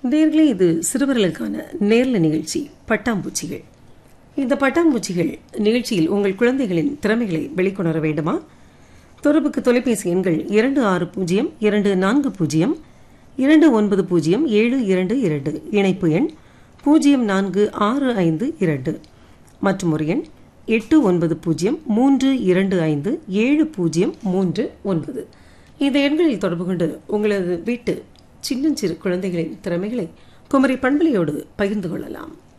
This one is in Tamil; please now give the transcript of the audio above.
நேர்களே இது சிறுவர்களுக்கான நேர்ல நிகழ்ச்சி பட்டாம்பூச்சிகள் இந்த பட்டாம்பூச்சிகள் நிகழ்ச்சியில் உங்கள் குழந்தைகளின் திறமைகளை வெளிக்கொணர வேண்டுமா தொடர்புக்கு தொலைபேசி எண்கள் இரண்டு ஆறு பூஜ்ஜியம் இரண்டு நான்கு பூஜ்ஜியம் இரண்டு ஒன்பது பூஜ்ஜியம் ஏழு இரண்டு இரண்டு இணைப்பு எண் பூஜ்ஜியம் நான்கு ஆறு ஐந்து இரண்டு மற்றும் ஒரு எண் எட்டு ஒன்பது பூஜ்ஜியம் மூன்று இரண்டு ஐந்து ஏழு பூஜ்ஜியம் மூன்று ஒன்பது இந்த எண்களில் தொடர்பு கொண்டு உங்களது வீட்டு சின்னஞ்சிறு குழந்தைகளின் திறமைகளை குமரி பண்பலையோடு பகிர்ந்து கொள்ளலாம்